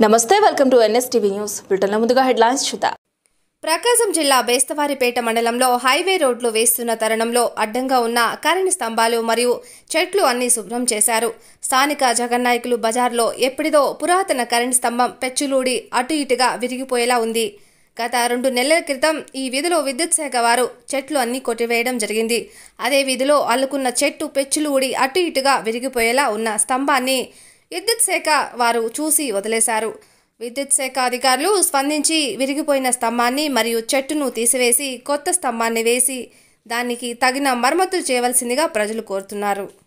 నమస్తే welcome to NSTV news బ్రిటన్లో ముందుగా హెడ్లైన్స్ చూద్దాం ప్రకాశం జిల్లా బేస్తవారిపేట మండలంలో హైవే రోడ్లు వేస్తున్న తరుణంలో అడ్డంగా ఉన్న కరెంటు స్తంభాలు మరియు చెట్లు అన్ని శుభ్రం చేశారు స్థానిక జగన్నాయకులు బజార్లో ఎప్పటిదో పురాతన కరెంటు స్తంభం పెచ్చులూడి అటు ఇటుగా విరిగిపోయేలా ఉంది గత రెండు నెలల క్రితం ఈ వీధిలో విద్యుత్ శాఖ వారు చెట్లు అన్ని కొట్టివేయడం జరిగింది అదే వీధిలో అల్లుకున్న చెట్టు పెచ్చులు ఊడి అటు ఇటుగా విరిగిపోయేలా ఉన్న స్తంభాన్ని విద్యుత్ శాఖ వారు చూసి వదిలేశారు విద్యుత్ శాఖ అధికారులు స్పందించి విరిగిపోయిన స్తంభాన్ని మరియు చెట్టును తీసివేసి కొత్త స్తంభాన్ని వేసి దానికి తగిన మరమ్మతులు చేయవలసిందిగా ప్రజలు కోరుతున్నారు